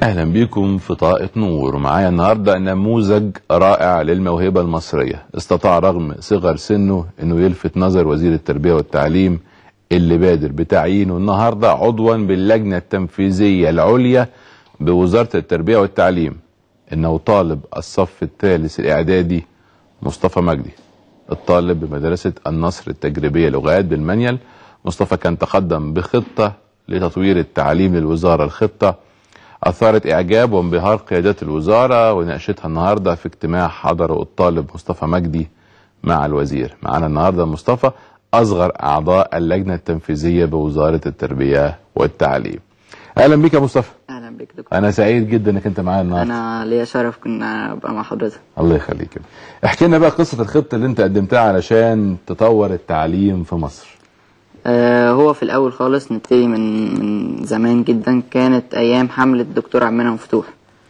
اهلا بيكم في طاقة نور ومعايا النهاردة نموذج رائع للموهبة المصرية استطاع رغم صغر سنه انه يلفت نظر وزير التربية والتعليم اللي بادر بتعيينه النهاردة عضوا باللجنة التنفيذية العليا بوزارة التربية والتعليم انه طالب الصف الثالث الاعدادي مصطفى مجدي الطالب بمدرسة النصر التجريبية لغات بالمنيل مصطفى كان تقدم بخطة لتطوير التعليم للوزارة الخطة أثارت إعجاب وانبهار قيادات الوزارة وناقشتها النهاردة في اجتماع حضره الطالب مصطفى مجدي مع الوزير معنا النهاردة مصطفى أصغر أعضاء اللجنة التنفيذية بوزارة التربية والتعليم أهلا بك يا مصطفى اهلا بك دكتور أنا سعيد جدا إنك أنت معايا النهاردة انا ليا شرف كنا ابقى مع حضرتك الله يخليك احكي لنا بقى قصة الخطة اللي أنت قدمتها علشان تطور التعليم في مصر آه هو في الاول خالص نبتدي من من زمان جدا كانت ايام حمله الدكتور عمنا مفتوح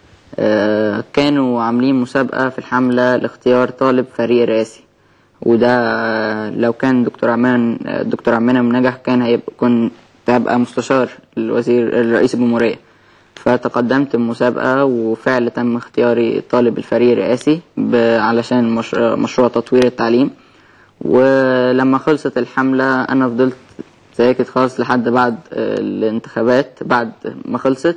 آه كانوا عاملين مسابقه في الحمله لاختيار طالب فريق رئاسي وده آه لو كان دكتور عمان الدكتور عمنا نجح كان هيبقى كنت هبقى مستشار الوزير الرئيس الجمهوريه فتقدمت المسابقة وفعلا تم اختياري طالب الفريق الرئاسي ب- علشان مش- مشروع تطوير التعليم ولما خلصت الحملة أنا فضلت ساكت خالص لحد بعد آه، الانتخابات بعد ما خلصت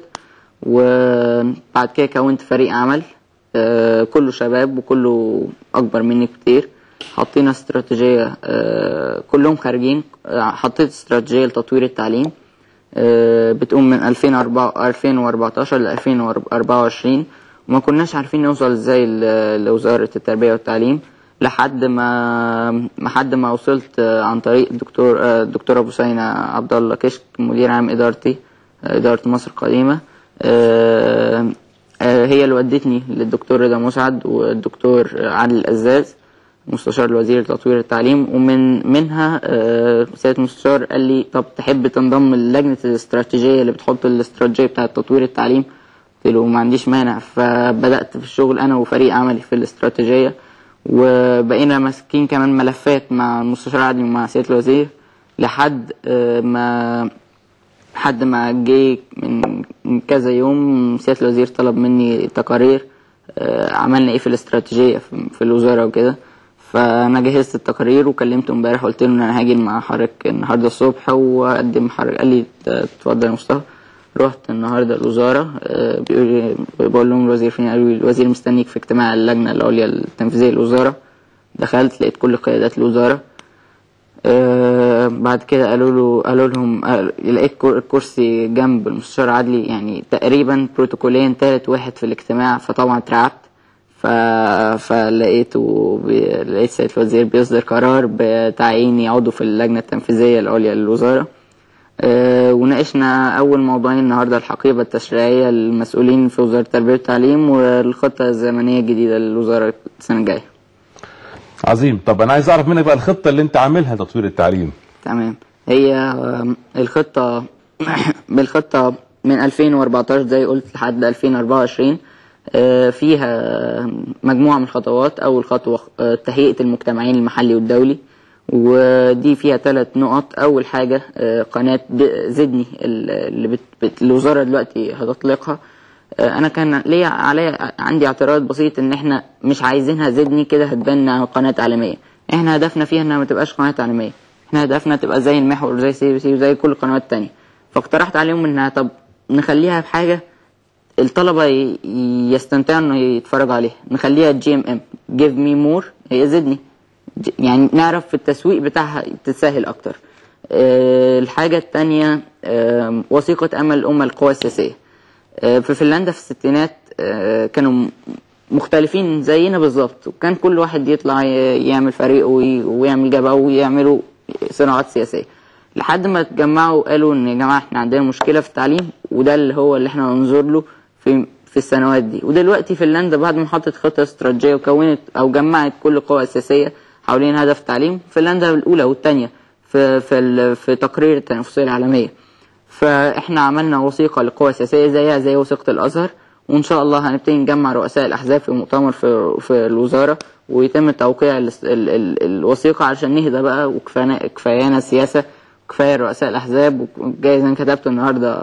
وبعد كده كونت فريق عمل آه، كله شباب وكله أكبر مني كتير حطينا استراتيجية آه، كلهم خارجين آه، حطيت استراتيجية لتطوير التعليم آه، بتقوم من 2004 2014 ل 2024 وما كناش عارفين نوصل ازاي ل- لوزارة التربية والتعليم لحد ما لحد ما وصلت آه، عن طريق الدكتور آه، الدكتور ابو سينا عبد الله كشك مدير عام ادارتي آه، اداره مصر القديمه آه، آه، هي اللي ودتني للدكتور رضا مسعد والدكتور عادل الازاز مستشار الوزير لتطوير التعليم ومن منها آه، سيادة المستشار قال لي طب تحب تنضم للجنة الاستراتيجية اللي بتحط الاستراتيجية بتاعة تطوير التعليم قلت له ما عنديش مانع فبدأت في الشغل أنا وفريق عملي في الاستراتيجية وبقينا ماسكين كمان ملفات مع المستشار عادل ومع سيادة الوزير لحد آه، ما لحد ما جه من من كذا يوم سيادة الوزير طلب مني تقارير آه، عملنا ايه في الاستراتيجية في في الوزارة وكده فانا جهزت التقارير وكلمته امبارح قلت له ان انا هاجي مع حضرتك النهارده الصبح واقدم حضرتك قال لي اتفضل يا مصطفى رحت النهارده الوزاره آه، بيقول لي بقول لهم الوزير فين قالوا لي الوزير مستنيك في اجتماع اللجنه العليا التنفيذيه للوزاره دخلت لقيت كل قيادات الوزاره آه بعد كده قالوا له قالوا لهم آه لقيت كر- الكرسي جنب المستشار عدلي يعني تقريبا بروتوكوليا تالت واحد في الاجتماع فطبعا اترعبت ف... فلقيته بي... لقيت سيد الوزير بيصدر قرار بتعييني عضو في اللجنة التنفيذية العليا للوزارة آه، وناقشنا أول موضوعين النهاردة الحقيبة التشريعية للمسؤولين في وزارة التربية والتعليم والخطة الزمنية الجديدة للوزارة السنة الجاية عظيم طب أنا عايز أعرف منك بقى الخطة اللي أنت عاملها لتطوير التعليم تمام هي آم، الخطة بالخطة من 2014 زي قلت لحد 2024 آه، فيها مجموعة من الخطوات أول خطوة آه، تهيئة المجتمعين المحلي والدولي ودي فيها ثلاث نقط أول حاجة آه، قناة د- زدني ال- اللي بت... بت... الوزارة دلوقتي هتطلقها آه، انا كان ليا عليا عندي اعتراض بسيط ان احنا مش عايزينها زدني كده هتبان إنها قناه عالميه احنا هدفنا فيها انها ما تبقاش قناه عالميه احنا هدفنا تبقى زي المحور زي سي بي سي وزي كل القنوات التانية فاقترحت عليهم انها طب نخليها بحاجه الطلبه ي- يستمتعوا انه يتفرجوا عليها نخليها جي ام ام جيف مي مور هي زدني ج- يعني نعرف في التسويق بتاعها تتسهل اكتر آه، الحاجه التانية آه، وثيقه امل الامه القوى السياسيه آه، في فنلندا في الستينات آه، كانوا م- مختلفين زينا بالظبط وكان كل واحد يطلع ي- يعمل فريقه وي- ويعمل جبهه ويعملوا صراعات سياسيه لحد ما اتجمعوا وقالوا ان يا جماعه احنا عندنا مشكله في التعليم وده اللي هو اللي احنا ننظر له في في السنوات دي ودلوقتي فنلندا بعد ما حطت خطه استراتيجيه وكونت او جمعت كل القوى السياسيه حوالين هدف التعليم فنلندا الاولى والثانيه في في ال- في تقرير التنافسيه العالميه فاحنا عملنا وثيقه للقوى السياسيه زيها زي وثيقه الازهر وان شاء الله هنبتدي نجمع رؤساء الاحزاب في مؤتمر في في الوزاره ويتم توقيع ال ال ال الوثيقه علشان نهدى بقى وكفانا كفايانا سياسه كفايه رؤساء الاحزاب وجايز انا كتبت النهارده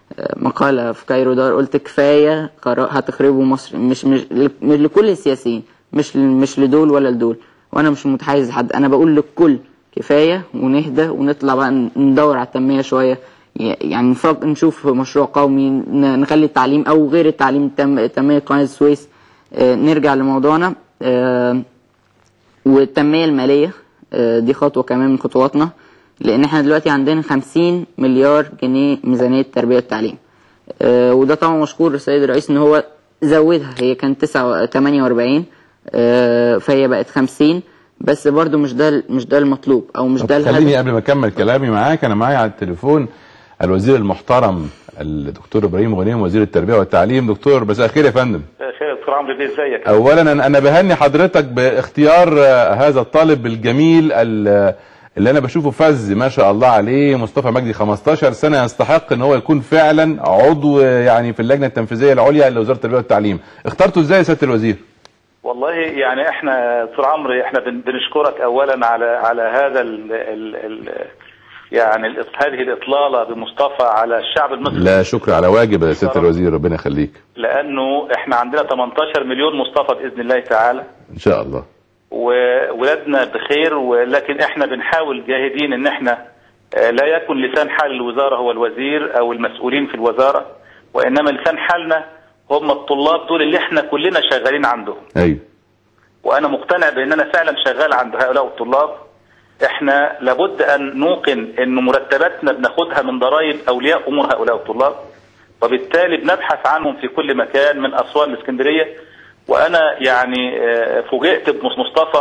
آه، مقالة في كايرو دار قلت كفاية قرار هتخربوا مصر مش مش مش لكل السياسيين مش مش لدول ولا لدول وانا مش متحيز لحد انا بقول للكل كفاية ونهدى ونطلع بقى ندور على التنمية شوية يعني نفك- نشوف مشروع قومي ن- نخلي التعليم او غير التعليم تم- تنمية قناة السويس آه، نرجع لموضوعنا آه، والتنمية المالية آه، دي خطوة كمان من خطواتنا لأن احنا دلوقتي عندنا 50 مليار جنيه ميزانية التربية والتعليم آه، وده طبعا مشكور السيد الرئيس ان هو زودها هي كانت 9 48 آه، فهي بقت 50 بس برضو مش ده مش ده المطلوب او مش ده خليني الهدف قبل ما اكمل كلامي معاك انا معايا على التليفون الوزير المحترم الدكتور ابراهيم غنيم وزير التربيه والتعليم دكتور مساء الخير يا فندم خير دكتور عمرو بيه ازيك اولا انا أنا بهني حضرتك باختيار آه، هذا الطالب الجميل ال- اللي انا بشوفه فز ما شاء الله عليه مصطفى مجدي 15 سنه يستحق ان هو يكون فعلا عضو آه، يعني في اللجنه التنفيذيه العليا لوزاره التربيه والتعليم اخترته ازاي يا سياده الوزير والله يعني احنا دكتور عمرو احنا بن- بنشكرك اولا على على هذا ال ال ال يعني ال- هذه الاطلاله بمصطفى على الشعب المصري لا شكر على واجب يا سياده الوزير ربنا يخليك لانه احنا عندنا 18 مليون مصطفى باذن الله تعالى ان شاء الله وولادنا بخير ولكن احنا بنحاول جاهدين ان احنا آه، لا يكن لسان حال الوزاره هو الوزير او المسؤولين في الوزاره وانما لسان حالنا هم الطلاب دول اللي احنا كلنا شغالين عندهم ايوه وانا مقتنع بان انا فعلا شغال عند هؤلاء الطلاب احنا لابد ان نوقن ان مرتباتنا بناخدها من ضرائب اولياء امور هؤلاء الطلاب وبالتالي بنبحث عنهم في كل مكان من اسوان لاسكندريه وانا يعني آه، فوجئت بمصطفى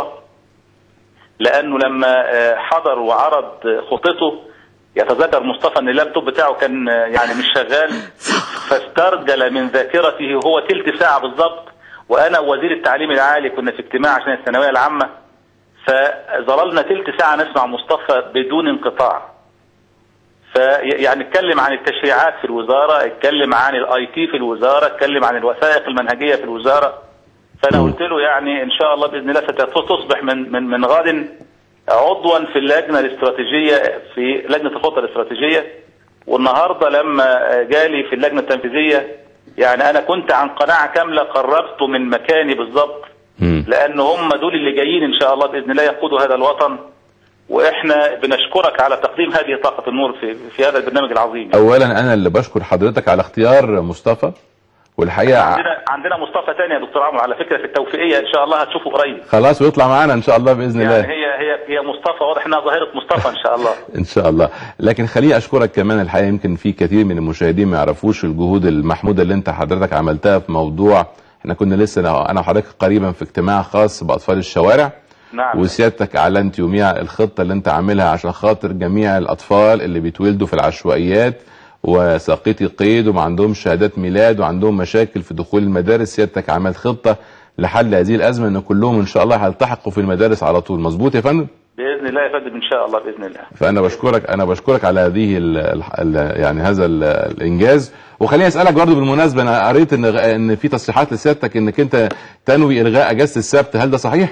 لانه لما آه، حضر وعرض خطته يتذكر مصطفى ان اللابتوب بتاعه كان آه، يعني مش شغال فاسترجل من ذاكرته وهو تلت ساعه بالظبط وانا ووزير التعليم العالي كنا في اجتماع عشان الثانويه العامه فظللنا تلت ساعه نسمع مصطفى بدون انقطاع فيعني اتكلم عن التشريعات في الوزاره اتكلم عن الاي تي في الوزاره اتكلم عن الوثائق المنهجيه في الوزاره فانا قلت له يعني ان شاء الله باذن الله ستصبح من من من غد عضوا في اللجنه الاستراتيجيه في لجنه الخطه الاستراتيجيه والنهارده لما جالي في اللجنه التنفيذيه يعني انا كنت عن قناعه كامله قربت من مكاني بالظبط مم. لان هم دول اللي جايين ان شاء الله باذن الله يقودوا هذا الوطن واحنا بنشكرك على تقديم هذه طاقه النور في في هذا البرنامج العظيم اولا انا اللي بشكر حضرتك على اختيار مصطفى والحقيقه عندنا عندنا مصطفى تاني يا دكتور عمرو على فكره في التوفيقيه ان شاء الله هتشوفه قريب خلاص ويطلع معانا ان شاء الله باذن يعني الله هي هي هي مصطفى واضح انها ظاهره مصطفى ان شاء الله ان شاء الله لكن خليني اشكرك كمان الحقيقه يمكن في كثير من المشاهدين ما يعرفوش الجهود المحموده اللي انت حضرتك عملتها في موضوع احنا كنا لسه انا أنا وحضرتك قريبا في اجتماع خاص باطفال الشوارع نعم وسيادتك اعلنت يوميها الخطه اللي انت عاملها عشان خاطر جميع الاطفال اللي بيتولدوا في العشوائيات وساقطي قيد وما عندهم شهادات ميلاد وعندهم مشاكل في دخول المدارس سيادتك عملت خطه لحل هذه الازمه ان كلهم ان شاء الله هيلتحقوا في المدارس على طول مظبوط يا فندم باذن الله يا فندم ان شاء الله باذن الله فانا بشكرك انا بشكرك على هذه ال ال يعني هذا ال الانجاز وخليني اسالك برضو بالمناسبه انا قريت ان ان في تصريحات لسيادتك انك انت تنوي الغاء اجازه السبت هل ده صحيح؟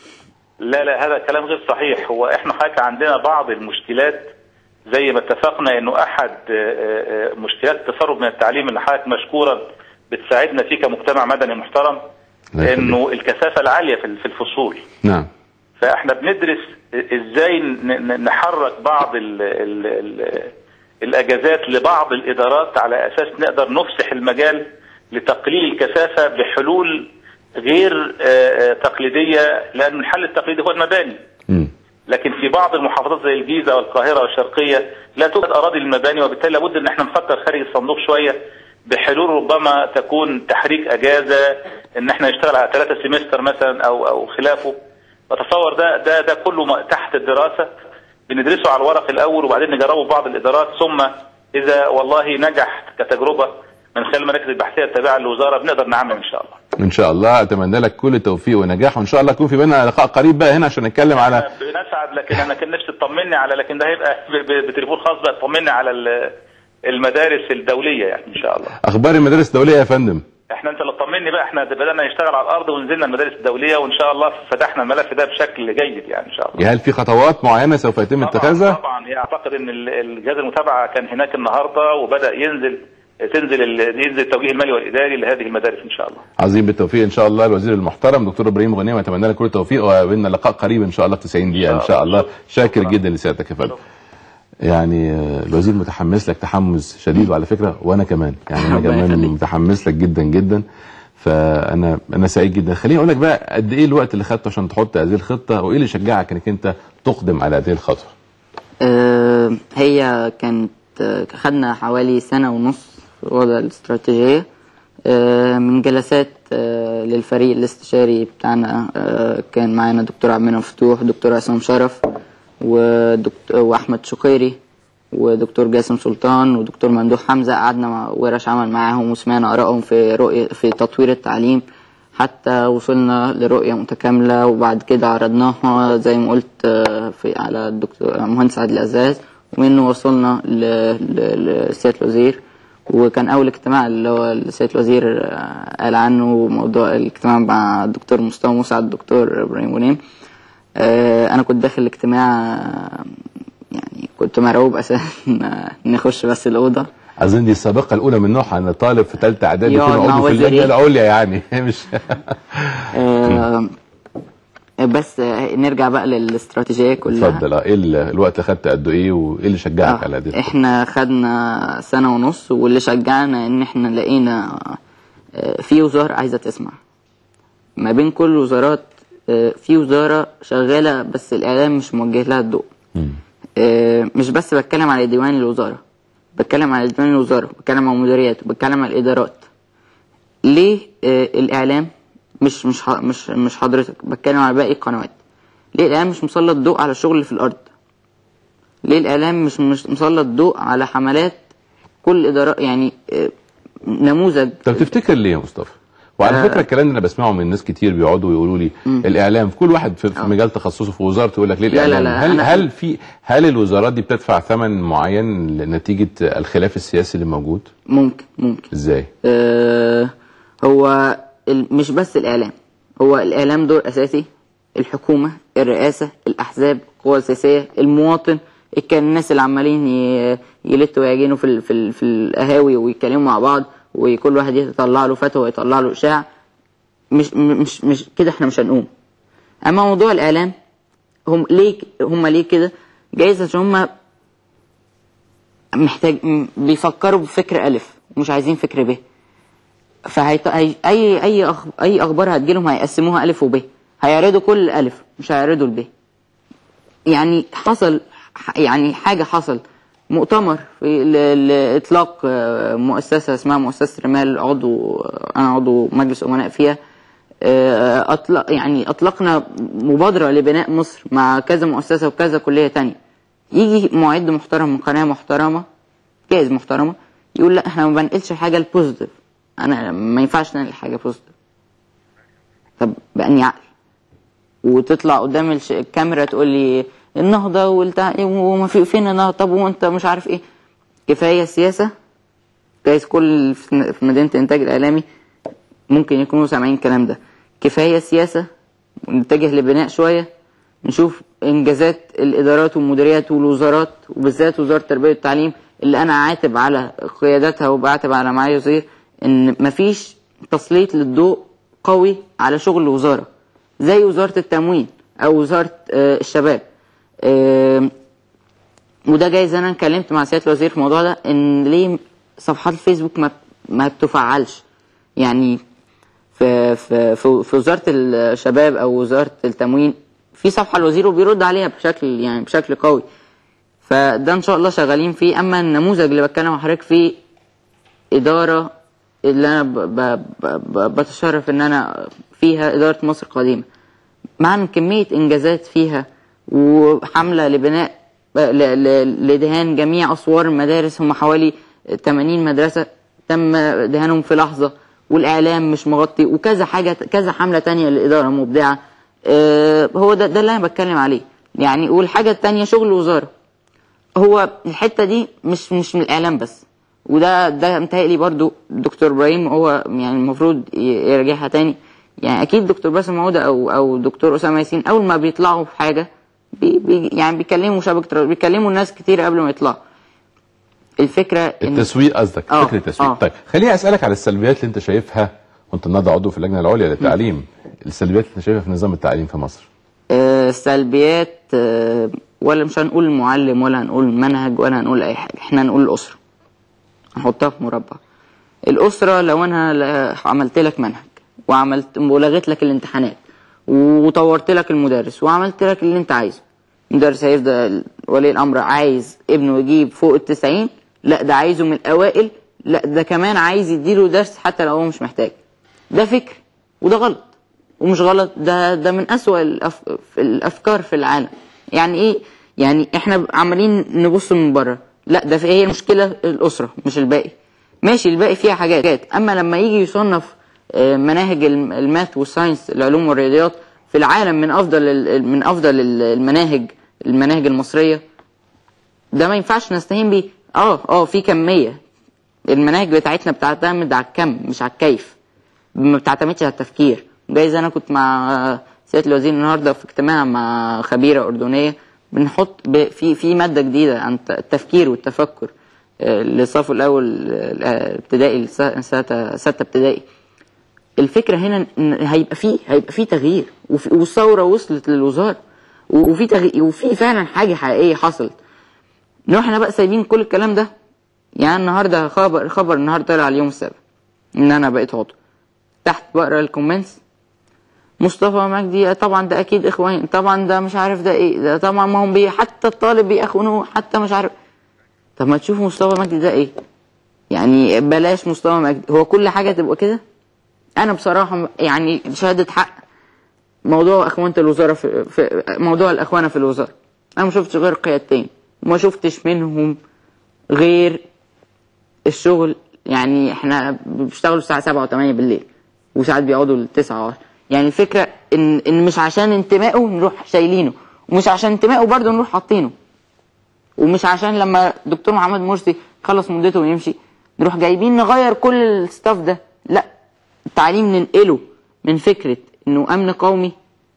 لا لا هذا كلام غير صحيح هو احنا حضرتك عندنا بعض المشكلات زي ما اتفقنا انه احد آه، آه، مشكلات التسرب من التعليم اللي حضرتك مشكورا بتساعدنا فيه كمجتمع مدني محترم الله يخليك. انه الكثافه العاليه في في الفصول نعم فاحنا بندرس ازاي ن- ن- نحرك بعض ال ال ال الاجازات لبعض الادارات على اساس نقدر نفسح المجال لتقليل الكثافه بحلول غير آه، آه، تقليديه لان الحل التقليدي هو المباني مم. لكن في بعض المحافظات زي الجيزه والقاهره والشرقيه لا توجد اراضي للمباني وبالتالي لابد ان احنا نفكر خارج الصندوق شويه بحلول ربما تكون تحريك اجازه ان احنا نشتغل على ثلاثة سيمستر مثلا او او خلافه بتصور ده ده ده كله م- تحت الدراسه بندرسه على الورق الاول وبعدين نجربه في بعض الادارات ثم اذا والله نجح كتجربه من خلال المراكز البحثيه التابعه للوزاره بنقدر نعمم ان شاء الله ان شاء الله اتمنى لك كل التوفيق ونجاح وان شاء الله يكون في بيننا لقاء قريب بقى هنا عشان نتكلم على بنسعد لكن انا كان نفسي تطمني على لكن ده هيبقى ب- ب- بتليفون خاص بقى تطمني على ال- المدارس الدوليه يعني ان شاء الله اخبار المدارس الدوليه يا فندم احنا انت اللي طمني بقى احنا بدانا نشتغل على الارض ونزلنا المدارس الدوليه وان شاء الله فتحنا الملف ده بشكل جيد يعني ان شاء الله هل في خطوات معينه سوف يتم طبعا اتخاذها طبعا هي اعتقد ان ال- الجهاز المتابعه كان هناك النهارده وبدا ينزل تنزل ال- ينزل التوجيه المالي والاداري لهذه المدارس ان شاء الله عظيم بالتوفيق ان شاء الله الوزير المحترم دكتور ابراهيم غنيم اتمنى لك كل التوفيق وبيننا لقاء قريب ان شاء الله في 90 دقيقه ان شاء الله شاكر جدا لسيادتك يا فندم يعني آه، الوزير متحمس لك تحمس شديد وعلى فكره وانا كمان يعني انا ربنا كمان يخليك. متحمس لك جدا جدا فانا انا سعيد جدا خليني اقول لك بقى قد ايه الوقت اللي خدته عشان تحط هذه الخطه وايه اللي شجعك انك انت تقدم على هذه الخطوه آه، هي كانت آه، خدنا حوالي سنة ونص في وضع الاستراتيجية آه، من جلسات آه، للفريق الاستشاري بتاعنا آه، كان معانا دكتور عبد المنعم فتوح دكتور عصام شرف ودكتور واحمد شقيري ودكتور جاسم سلطان ودكتور ممدوح حمزه قعدنا مع ورش عمل معاهم وسمعنا ارائهم في رؤيه في تطوير التعليم حتى وصلنا لرؤيه متكامله وبعد كده عرضناها زي ما قلت آه، في على الدكتور مهندس عادل عزاز ومنه وصلنا ل- ل- لسياده الوزير وكان اول اجتماع اللي هو سياده الوزير آه، قال عنه موضوع الاجتماع مع الدكتور مصطفى مسعد الدكتور ابراهيم غنيم آه، انا كنت داخل الاجتماع آه، يعني كنت مرعوب اساسا نخش بس الاوضه اظن دي السابقه الاولى من نوعها ان طالب في ثالثه اعدادي يقعد يكون مع عضو في وزير اللجنه إيه؟ العليا يعني مش آه، بس آه، نرجع بقى للاستراتيجيه كلها اتفضل آه، ايه ال- الوقت خدت قد ايه وايه اللي شجعك آه، على هذه الخطوة؟ احنا خدنا سنة ونص واللي شجعنا ان احنا لقينا آه، في وزارة عايزة تسمع ما بين كل الوزارات آه، في وزارة شغالة بس الإعلام مش موجه لها الضوء مم. آه، مش بس بتكلم على ديوان الوزارة بتكلم على ديوان الوزارة بتكلم على المديريات بتكلم على الإدارات ليه آه، الإعلام مش مش ح- مش مش حضرتك بتكلم على باقي القنوات ليه الإعلام مش مسلط ضوء على الشغل اللي في الأرض ليه الإعلام مش مش مسلط ضوء على حملات كل إدارة يعني آه، نموذج طب تفتكر ليه يا مصطفى؟ وعلى آه. فكره الكلام ده انا بسمعه من ناس كتير بيقعدوا يقولوا لي الاعلام في كل واحد في, في مجال تخصصه في وزارته يقول لك ليه لا، لا، الاعلام؟ لا، هل أنا- هل في هل الوزارات دي بتدفع ثمن معين نتيجه الخلاف السياسي اللي موجود؟ ممكن ممكن ازاي؟ آه، هو ال- مش بس الإعلام هو الإعلام دور أساسي الحكومة الرئاسة الأحزاب القوى السياسية المواطن كان الناس اللي عمالين ي- يلتوا ويعجنوا في ال في, ال في القهاوي ويتكلموا مع بعض وكل واحد يطلع له فتوى ويطلع له إشاعة مش مش مش كده احنا مش هنقوم أما موضوع الإعلام هم ليه هم ليه كده جايز عشان هم محتاج م- بيفكروا بفكر ألف ومش عايزين فكر ب فهيط... هي... اي اي أخ... اي اخبار هتجيلهم هيقسموها الف وب هيعرضوا كل الف مش هيعرضوا الب يعني حصل ح- يعني حاجه حصل مؤتمر في ل... لاطلاق آه، مؤسسه اسمها مؤسسه رمال عضو انا عضو مجلس امناء فيها آه، اطلق يعني اطلقنا مبادره لبناء مصر مع كذا مؤسسه وكذا كليه تانية يجي معد محترم من قناه محترمه جايز محترمه يقول لا احنا ما بنقلش حاجه البوزيتيف انا ما ينفعش ننقل حاجه بوزيتيف طب بأني عقل وتطلع قدام الش- الكاميرا تقول لي النهضه والتع... وما في فين النهضه طب وانت مش عارف ايه كفايه سياسه جايز كل في في مدينه الانتاج الاعلامي ممكن يكونوا سامعين الكلام ده كفايه سياسه ونتجه لبناء شويه نشوف انجازات الادارات والمديريات والوزارات وبالذات وزاره التربيه والتعليم اللي انا عاتب على قيادتها وبعاتب على معالي الوزير ان مفيش تسليط للضوء قوي على شغل الوزاره زي وزاره التموين او وزاره آه، الشباب آم، وده جايز انا اتكلمت مع سياده الوزير في الموضوع ده ان ليه صفحات الفيسبوك ما ما بتفعلش يعني في في في في وزاره الشباب او وزاره التموين في صفحه الوزير وبيرد عليها بشكل يعني بشكل قوي فده ان شاء الله شغالين فيه اما النموذج اللي بتكلم مع حضرتك فيه اداره اللي انا ب ب ب ب بتشرف ان انا فيها اداره مصر القديمه مع كميه انجازات فيها وحمله لبناء ل- ل- لدهان جميع اسوار المدارس هم حوالي 80 مدرسه تم دهانهم في لحظه والاعلام مش مغطي وكذا حاجه كذا حمله تانية للاداره مبدعه آه، هو ده ده اللي انا بتكلم عليه يعني والحاجه التانية شغل الوزاره هو الحته دي مش مش من الاعلام بس وده ده متهيألي برضو دكتور ابراهيم هو يعني المفروض ي- يراجعها تاني يعني اكيد دكتور باسم عوده او او دكتور اسامه ياسين اول ما بيطلعوا في حاجه بي بي يعني بيكلموا شبكه بيكلموا الناس كتير قبل ما يطلعوا الفكره ان التسويق قصدك آه، فكره التسويق آه. طيب خليني اسالك على السلبيات اللي انت شايفها وانت النهارده عضو في اللجنه العليا للتعليم السلبيات اللي انت شايفها في نظام التعليم في مصر آه، سلبيات آه، ولا مش هنقول المعلم ولا هنقول منهج ولا هنقول اي حاجه احنا هنقول الاسره نحطها في مربع الاسره لو انا ل- عملت لك منهج وعملت ولغيت لك الامتحانات وطورت لك المدرس وعملت لك اللي انت عايزه المدرس هيفضل ولي الامر عايز ابنه يجيب فوق التسعين لا ده عايزه من الاوائل لا ده كمان عايز يديله درس حتى لو هو مش محتاج ده فكر وده غلط ومش غلط ده ده من أسوأ الأف... الافكار في العالم يعني ايه يعني احنا عمالين نبص من بره لا ده في هي المشكله الاسره مش الباقي ماشي الباقي فيها حاجات اما لما يجي يصنف آه، مناهج الم- الماث والساينس العلوم والرياضيات في العالم من افضل ال- من افضل ال- المناهج المناهج المصريه ده ما ينفعش نستهين بيه اه اه في كميه المناهج بتاعتنا بتعتمد على الكم مش على الكيف ما بتعتمدش على التفكير جايز انا كنت مع سياده الوزير النهارده في اجتماع مع خبيره اردنيه بنحط ب- في في ماده جديده عن الت- التفكير والتفكر آه، للصف الاول آه، ابتدائي لس- سته سته ابتدائي الفكره هنا ان هيبقى فيه هيبقى فيه تغيير وفي- والثوره وصلت للوزاره و- وفي تغيير وفي فعلا حاجه حقيقيه حصلت نروح احنا بقى سايبين كل الكلام ده يعني النهارده خبر خبر النهارده طلع على اليوم السابع ان انا بقيت عضو تحت بقرا الكومنتس مصطفى مجدي طبعا ده اكيد اخوان طبعا ده مش عارف ده ايه ده طبعا ما هم بي حتى الطالب بيأخونه حتى مش عارف طب ما تشوف مصطفى مجدي ده ايه يعني بلاش مصطفى مجدي هو كل حاجه تبقى كده انا بصراحه يعني شهاده حق موضوع اخوانه الوزاره في, في موضوع الاخوانه في الوزاره انا ما شفتش غير قيادتين وما شفتش منهم غير الشغل يعني احنا بيشتغلوا الساعه 7 و8 بالليل وساعات بيقعدوا للتسعة و يعني الفكره ان ان مش عشان انتمائه نروح شايلينه ومش عشان انتمائه برضه نروح حاطينه ومش عشان لما دكتور محمد مرسي خلص مدته ويمشي نروح جايبين نغير كل الستاف ده لا التعليم ننقله من فكره انه امن قومي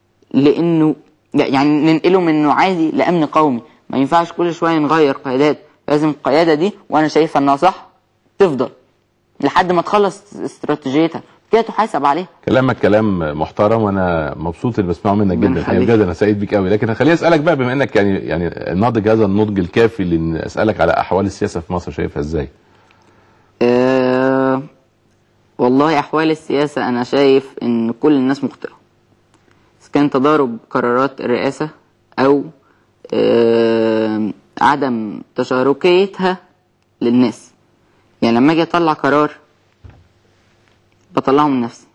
لانه لا، يعني ننقله من انه عادي لامن قومي ما ينفعش كل شويه نغير قيادات لازم القياده دي وانا شايفها انها صح تفضل لحد ما تخلص استراتيجيتها كده تحاسب عليها كلامك كلام محترم وانا مبسوط اللي بسمعه منك ربنا جدا الحقيقة يخليك. بجد انا سعيد بيك قوي لكن خليني اسالك بقى بما انك يعني يعني ناضج هذا النضج الكافي لان اسالك على احوال السياسه في مصر شايفها ازاي؟ أه والله أحوال السياسة أنا شايف إن كل الناس مخطئة إذا كان تضارب قرارات الرئاسة أو أه عدم تشاركيتها للناس يعني لما أجي أطلع قرار بطلعه من نفسي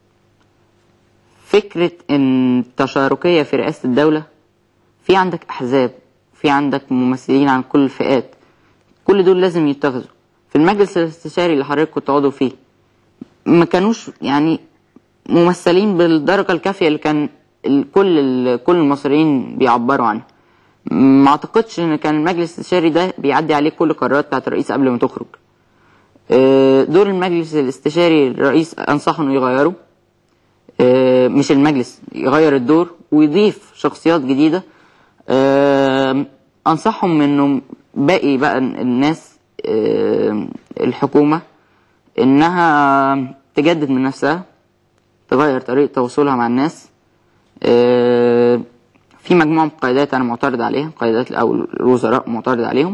فكرة إن التشاركية في رئاسة الدولة في عندك أحزاب في عندك ممثلين عن كل الفئات كل دول لازم يتخذوا في المجلس الاستشاري اللي حضرتك كنت عضو فيه ما كانوش يعني ممثلين بالدرجة الكافية اللي كان ال- كل ال- كل المصريين بيعبروا عنها ما اعتقدش ان كان المجلس الاستشاري ده بيعدي عليه كل القرارات بتاعت الرئيس قبل ما تخرج آه، دور المجلس الاستشاري الرئيس انصحه انه يغيره آه، مش المجلس يغير الدور ويضيف شخصيات جديدة آه، أنصحهم إنه باقي بقى الناس آه، الحكومة إنها تجدد من نفسها تغير طريقة تواصلها مع الناس آه، في مجموعة من القيادات أنا معترض عليها قيادات أو الوزراء معترض عليهم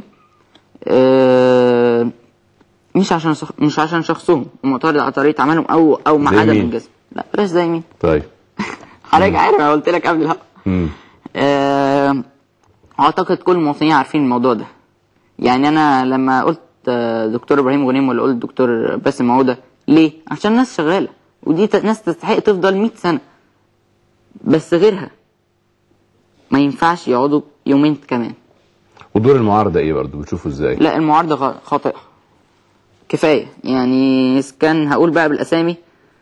آه، مش عشان شخ... مش عشان شخصهم معترض على طريقة عملهم أو أو مع زي عدم مين؟ الجذب لا بلاش زي مين طيب حضرتك عارف انا قلت لك قبل الهوا مم. آه، اعتقد كل المواطنين عارفين الموضوع ده يعني انا لما قلت آه، دكتور ابراهيم غنيم ولا قلت دكتور باسم عوده ليه عشان الناس شغاله ودي ت- ناس تستحق تفضل 100 سنه بس غيرها ما ينفعش يقعدوا يومين كمان ودور المعارضه ايه برضه بتشوفه ازاي؟ لا المعارضة غ- خاطئة كفاية يعني إذا كان هقول بقى بالأسامي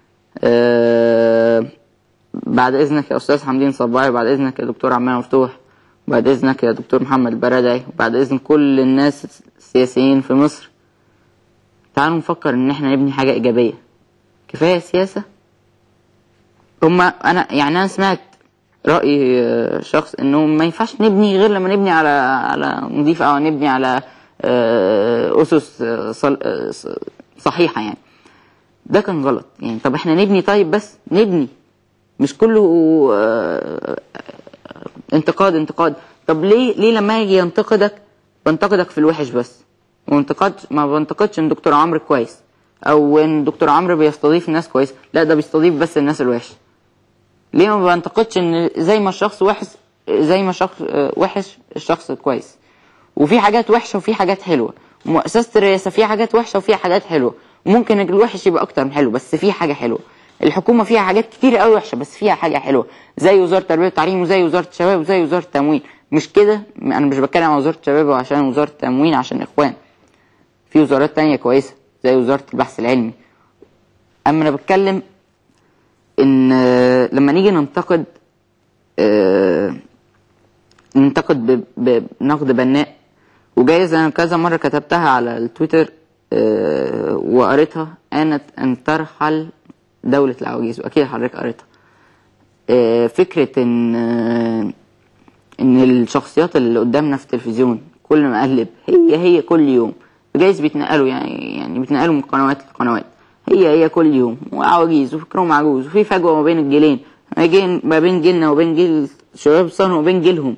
آه بعد إذنك يا أستاذ حمدين صباحي بعد إذنك يا دكتور عمال مفتوح بعد إذنك يا دكتور محمد البرادعي وبعد إذن كل الناس السياسيين في مصر تعالوا نفكر إن إحنا نبني حاجة إيجابية كفاية سياسة هما أنا يعني أنا سمعت رأي آه، شخص إنه ما ينفعش نبني غير لما نبني على على نضيف أو نبني على آه، اسس آه، صل- آه، ص- صحيحه يعني ده كان غلط يعني طب احنا نبني طيب بس نبني مش كله آه، انتقاد انتقاد طب ليه ليه لما يجي ينتقدك بنتقدك في الوحش بس وانتقاد ما بنتقدش ان دكتور عمرو كويس او ان دكتور عمرو بيستضيف ناس كويسه لا ده بيستضيف بس الناس الوحشه ليه ما بنتقدش ان زي ما الشخص وحش زي ما الشخص آه، وحش الشخص كويس وفي حاجات وحشه وفي حاجات حلوه مؤسسه الرئاسه فيها حاجات وحشه وفيها حاجات حلوه وممكن الوحش يبقى اكتر من حلو بس في حاجه حلوه الحكومه فيها حاجات كتير قوي وحشه بس فيها حاجه حلوه زي وزاره التربيه والتعليم وزي وزاره الشباب وزي وزاره التموين مش كده انا مش بتكلم عن وزاره الشباب وعشان وزاره التموين عشان اخوان في وزارات تانية كويسه زي وزاره البحث العلمي اما انا بتكلم ان آه، لما نيجي ننتقد آه، ننتقد ب- ب- بنقد بناء وجايز انا كذا مره كتبتها على التويتر آه، وقريتها انت ان ترحل دوله العواجيز واكيد حضرتك قريتها آه، فكره ان آه، ان الشخصيات اللي قدامنا في التلفزيون كل ما اقلب هي هي كل يوم جايز بيتنقلوا يعني يعني بيتنقلوا من قنوات لقنوات هي هي كل يوم وعواجيز وفكرهم عجوز وفي فجوه ما بين الجيلين ما جين- ما بين جيلنا وبين جيل شباب الصهر وبين جيلهم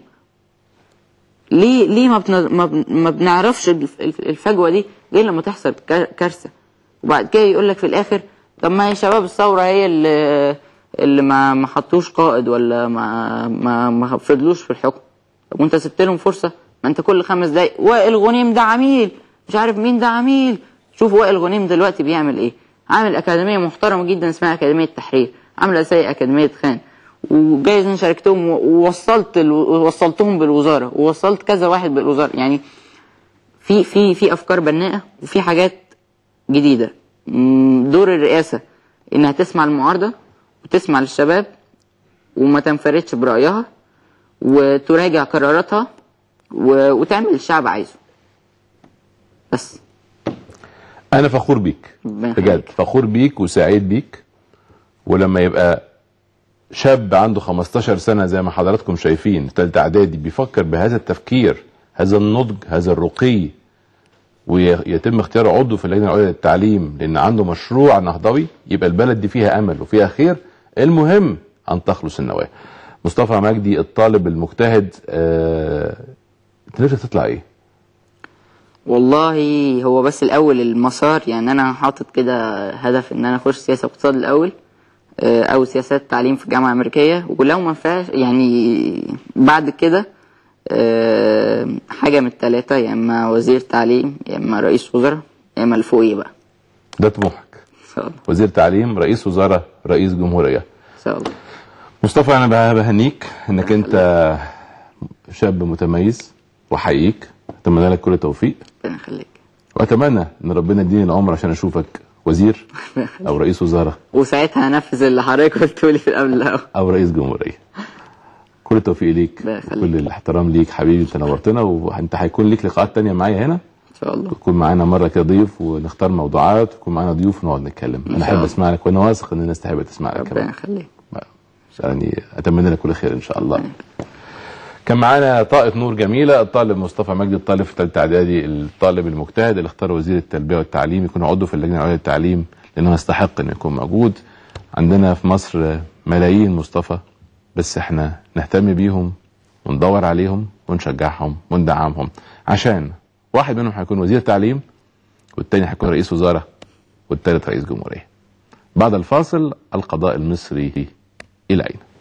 ليه ليه ما بن... ما, بن... ما بنعرفش الف- الف- الفجوه دي غير لما تحصل كار- كارثه وبعد كده يقول لك في الاخر طب ما هي شباب الثوره هي اللي اللي ما ما حطوش قائد ولا ما ما ما فضلوش في الحكم طب وانت سبت لهم فرصه ما انت كل خمس دقايق وائل غنيم ده عميل مش عارف مين ده عميل شوف وائل غنيم دلوقتي بيعمل ايه عامل اكاديميه محترمه جدا اسمها اكاديميه التحرير عامله زي اكاديميه خان وجايز انا شاركتهم و- ووصلت ال... ووصلتهم بالوزاره ووصلت كذا واحد بالوزاره يعني في في في افكار بناءه وفي حاجات جديده مم، دور الرئاسه انها تسمع المعارضه وتسمع للشباب وما تنفردش برايها وتراجع قراراتها و... وتعمل اللي الشعب عايزه بس انا فخور بيك ربنا بجد يخليك. فخور بيك وسعيد بيك ولما يبقى شاب عنده 15 سنه زي ما حضراتكم شايفين في ثالثه اعدادي بيفكر بهذا التفكير هذا النضج هذا الرقي ويتم اختياره عضو في اللجنه العليا للتعليم لان عنده مشروع نهضوي يبقى البلد دي فيها امل وفيها خير المهم ان تخلص النواه مصطفى مجدي الطالب المجتهد آه... انت نفسك تطلع ايه؟ والله هو بس الاول المسار يعني انا حاطط كده هدف ان انا اخش سياسه واقتصاد الاول آه، او سياسات تعليم في الجامعه الامريكيه ولو ما فيهاش يعني بعد كده آه، حاجه من الثلاثه يا اما وزير تعليم يا اما رئيس وزراء يا اما اللي فوقيه بقى ده طموحك ان شاء الله وزير تعليم رئيس وزراء رئيس جمهوريه ان شاء الله مصطفى انا بقى بهنيك انك انت شاب متميز وحقيقيك اتمنى لك كل التوفيق ربنا يخليك واتمنى ان ربنا يديني العمر عشان اشوفك وزير او رئيس وزراء وساعتها هنفذ اللي حضرتك قلته لي في القبل الاول او رئيس جمهوريه كل التوفيق ليك الله يخليك. كل الاحترام ليك حبيبي انت نورتنا وانت هيكون ليك لقاءات تانية معايا هنا ان شاء الله تكون معانا مره كده ضيف ونختار موضوعات ويكون معانا ضيوف ونقعد نتكلم إن انا شاء احب الله. اسمع لك وانا واثق ان الناس تحب تسمع لك ربنا كمان يخليك يعني اتمنى لك كل خير ان شاء الله كان معانا طاقة نور جميلة الطالب مصطفى مجدي الطالب في ثالثة إعدادي الطالب المجتهد اللي اختار وزير التربية والتعليم يكون عضو في اللجنة العليا للتعليم لأنه يستحق إنه يكون موجود عندنا في مصر ملايين مصطفى بس احنا نهتم بيهم وندور عليهم ونشجعهم وندعمهم عشان واحد منهم هيكون وزير تعليم والتاني هيكون رئيس وزارة والتالت رئيس جمهورية بعد الفاصل القضاء المصري إلى أين؟